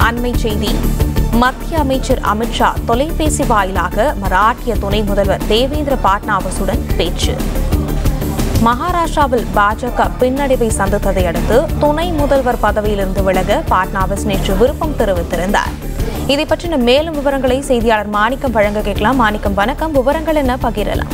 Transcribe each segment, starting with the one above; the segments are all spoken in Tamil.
அண்மை செய்தி மத்திய அமைச்சர் அமித்ஷா தொலைபேசி வாயிலாக மராட்டிய துணை முதல்வர் தேவேந்திர பட்னாவிஸுடன் பேச்சு மகாராஷ்டிராவில் பாஜக பின்னடைவை சந்தித்ததை அடுத்து துணை முதல்வர் பதவியிலிருந்து விலக பட்னாவிஸ் நேற்று விருப்பம் தெரிவித்திருந்தார் இதை பற்றின மேலும் விவரங்களை செய்தியாளர் மாணிக்கம் வழங்க கேட்கலாம் மாணிக்கம் வணக்கம் விவரங்கள் என்ன பகிரலாம்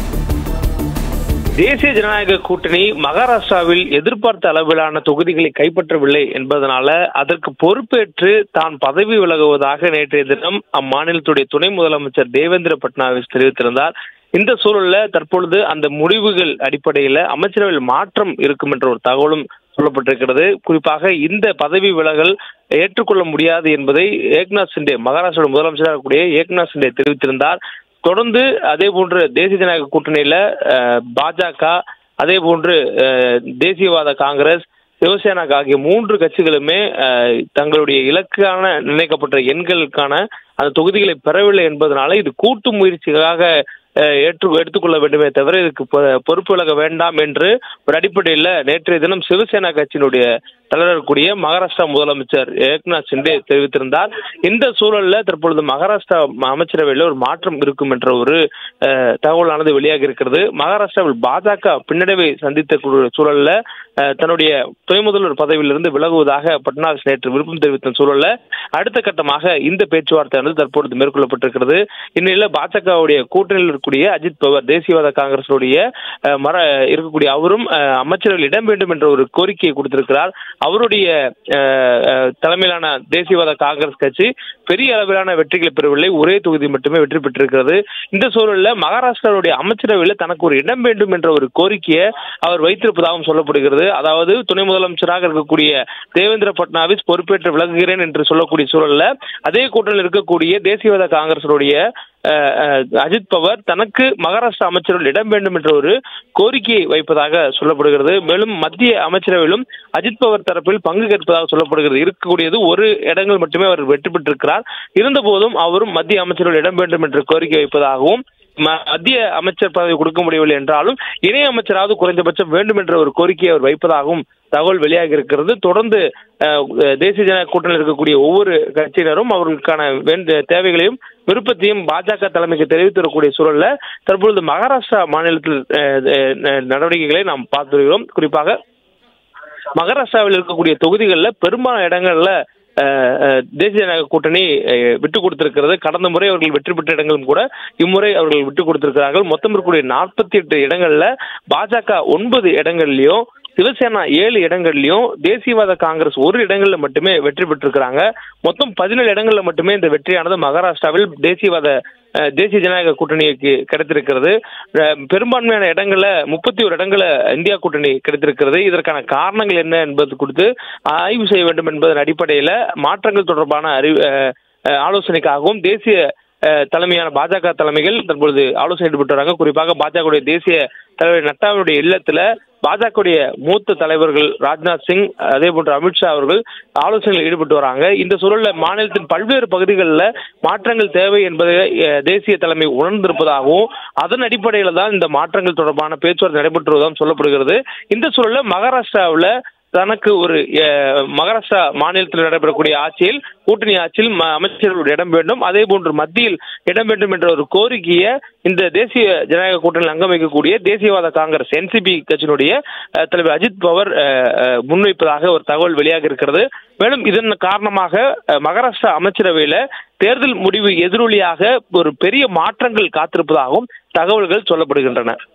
தேசிய ஜனநாயக கூட்டணி மகாராஷ்டிராவில் எதிர்பார்த்த அளவிலான தொகுதிகளை கைப்பற்றவில்லை என்பதனால அதற்கு பொறுப்பேற்று தான் பதவி விலகுவதாக நேற்றைய தினம் அம்மாநிலத்துடைய துணை முதலமைச்சர் தேவேந்திர பட்னாவிஸ் தெரிவித்திருந்தார் இந்த சூழல்ல தற்பொழுது அந்த முடிவுகள் அடிப்படையில் அமைச்சரவையில் மாற்றம் இருக்கும் என்ற ஒரு தகவலும் சொல்லப்பட்டிருக்கிறது குறிப்பாக இந்த பதவி விலகல் ஏற்றுக்கொள்ள முடியாது என்பதை ஏக்நாத் சிண்டே மகாராஷ்டிர முதலமைச்சராக இருக்கக்கூடிய ஏக்நாத் சிண்டே தெரிவித்திருந்தார் தொடர்ந்து அதே போன்று தேசிய ஜனநாயக கூட்டணியில அஹ், பாஜக அதே போன்று அஹ், தேசியவாத காங்கிரஸ் சிவசேனா ஆகிய மூன்று கட்சிகளுமே அஹ், தங்களுடைய இலக்கான நிர்ணயிக்கப்பட்ட எண்களுக்கான அந்த தொகுதிகளை பெறவில்லை என்பதனால இது கூட்டு முயற்சியாக அஹ், ஏற்று எடுத்துக்கொள்ள வேண்டுமே தவிர இதுக்கு பொ- பொறுப்பு விலக வேண்டாம் என்று ஒரு அடிப்படையில் நேற்றைய தினம் சிவசேனா கட்சியினுடைய தலைவர் கூடிய மகாராஷ்டிரா முதலமைச்சர் ஏக்நாத் சிண்டே தெரிவித்திருந்தார் இந்த சூழல்ல தற்பொழுது மகாராஷ்டிரா ம- அமைச்சரவையில் ஒரு மாற்றம் இருக்கும் என்ற ஒரு அஹ், தகவலானது வெளியாகி இருக்கிறது மகாராஷ்டிராவில் பாஜக பின்னடைவை சந்தித்த கு- சூழல்ல அஹ், தன்னுடைய துணை முதல்வர் பதவியிலிருந்து விலகுவதாக பட்னாவிஸ் நேற்று விருப்பம் தெரிவித்த சூழல்ல அடுத்த கட்டமாக இந்த பேச்சுவார்த்தையானது தற்பொழுது மேற்கொள்ளப்பட்டிருக்கிறது இந்நிலையில பாஜகவுடைய கூட்டணியில் இருக்கக்கூடிய அஜித் பவார் தேசியவாத காங்கிரசுடைய அஹ், மர இருக்கக்கூடிய அவரும் அஹ், அமைச்சரவையில் இடம் வேண்டும் என்ற ஒரு கோரிக்கையை கொடுத்திருக்கிறார் அவருடைய அஹ், அஹ், தலைமையிலான தேசியவாத காங்கிரஸ் கட்சி பெரிய அளவிலான வெற்றிகளை பெறவில்லை ஒரே தொகுதி மட்டுமே வெற்றி பெற்றிருக்கிறது இந்த சூழல்ல மகாராஷ்டிராவுடைய அமைச்சரவையில் தனக்கு ஒரு இடம் வேண்டும் என்ற ஒரு கோரிக்கையை அவர் வைத்திருப்பதாகவும் சொல்லப்படுகிறது அதாவது துணை முதலமைச்சராக இருக்கக்கூடிய தேவேந்திர பட்னாவிஸ் பொறுப்பேற்று விலகுகிறேன் என்று சொல்லக்கூடிய சூழல்ல அதே கூட்டணியில் இருக்கக்கூடிய தேசியவாத காங்கிரசுடைய அஹ், அஹ், அஜித் பவார் தனக்கு மகாராஷ்டிரா அமைச்சர்கள் இடம் வேண்டும் என்ற ஒரு கோரிக்கையை வைப்பதாக சொல்லப்படுகிறது மேலும் மத்திய அமைச்சரவையிலும் அஜித் பவார் தரப்பில் பங்கு கேட்பதாக சொல்லப்படுகிறது இருக்கக்கூடியது ஒரு இடங்கள் மட்டுமே அவர் வெற்றி பெற்றிருக்கிறார் இருந்தபோதும் அவரும் மத்திய அமைச்சர்கள் இடம் வேண்டும் என்ற கோரிக்கை வைப்பதாகவும் ம- மத்திய அமைச்சர் பதவி கொடுக்க முடியவில்லை என்றாலும் இணை அமைச்சராவது குறைந்தபட்சம் வேண்டும் என்ற ஒரு கோரிக்கையை அவர் வைப்பதாகவும் தகவல் வெளியாகி இருக்கிறது தொடர்ந்து அஹ், தேசிய ஜனநாயக கூட்டணியில் இருக்கக்கூடிய ஒவ்வொரு கட்சியினரும் அவர்களுக்கான வேண்டிய தேவைகளையும் விருப்பத்தையும் பாஜக தலைமைக்கு தெரிவித்து வரக்கூடிய சூழல்ல தற்பொழுது மகாராஷ்டிரா மாநிலத்தில் அஹ், அஹ், நடவடிக்கைகளை நாம் பார்த்து வருகிறோம் குறிப்பாக மகாராஷ்டிராவில் இருக்கக்கூடிய தொகுதிகளில் பெரும்பாலான இடங்கள்ல அஹ், அஹ், தேசிய ஜனநாயக கூட்டணி அஹ், விட்டு கொடுத்திருக்கிறது கடந்த முறை அவர்கள் வெற்றி பெற்ற இடங்களும் கூட இம்முறை அவர்கள் விட்டு கொடுத்திருக்கிறார்கள் மொத்தம் இருக்கக்கூடிய நாற்பத்தி எட்டு இடங்கள்ல பாஜக ஒன்பது இடங்கள்லயும் சிவசேனா ஏழு இடங்கள்லயும் தேசியவாத காங்கிரஸ் ஒரு இடங்கள்ல மட்டுமே வெற்றி பெற்றிருக்கிறாங்க மொத்தம் பதினேழு இடங்கள்ல மட்டுமே இந்த வெற்றியானது மகாராஷ்டிராவில் தேசியவாத அஹ், தேசிய ஜனநாயக கூட்டணிக்கு கிடைத்திருக்கிறது அஹ், பெரும்பான்மையான இடங்கள்ல முப்பத்தி ஒரு இடங்கள்ல இந்தியா கூட்டணி கிடைத்திருக்கிறது இதற்கான காரணங்கள் என்ன என்பது குறித்து ஆய்வு செய்ய வேண்டும் என்பதன் அடிப்படையில மாற்றங்கள் தொடர்பான அறிவு அஹ், அஹ், ஆலோசனைக்காகவும் தேசிய அஹ், தலைமையான பாஜக தலைமைகள் தற்பொழுது ஆலோசனை ஈடுபட்டு வராங்க குறிப்பாக பாஜகவுடைய தேசிய தலைவர் நட்டாவுடைய இல்லத்துல பாஜகவுடைய மூத்த தலைவர்கள் ராஜ்நாத் சிங் அதே போன்று அமித்ஷா அவர்கள் ஆலோசனையில் ஈடுபட்டு வராங்க இந்த சூழல்ல மாநிலத்தின் பல்வேறு பகுதிகளில் மாற்றங்கள் தேவை என்பதை அஹ், தேசிய தலைமை உணர்ந்திருப்பதாகவும் அதன் அடிப்படையில் தான் இந்த மாற்றங்கள் தொடர்பான பேச்சுவார்த்தை நடைபெற்று வருவதாகவும் சொல்லப்படுகிறது இந்த சூழல்ல மகாராஷ்டிராவில் தனக்கு ஒரு அஹ், மகாராஷ்டிரா மாநிலத்தில் நடைபெறக்கூடிய ஆட்சியில் கூட்டணி ஆட்சியில் ம- அமைச்சர்கள் இடம் வேண்டும் அதே போன்று மத்தியில் இடம் வேண்டும் என்ற ஒரு கோரிக்கையை இந்த தேசிய ஜனநாயக கூட்டணியில் அங்கம் வைக்கக்கூடிய தேசியவாத காங்கிரஸ் என்சிபி கட்சியினுடைய அஹ், தலைவர் அஜித் பவர் அஹ், அஹ், முன்வைப்பதாக ஒரு தகவல் வெளியாக இருக்கிறது மேலும் இதன் காரணமாக அஹ், மகாராஷ்டிரா அமைச்சரவையில தேர்தல் முடிவு எதிரொலியாக ஒரு பெரிய மாற்றங்கள் காத்திருப்பதாகவும் தகவல்கள் சொல்லப்படுகின்றன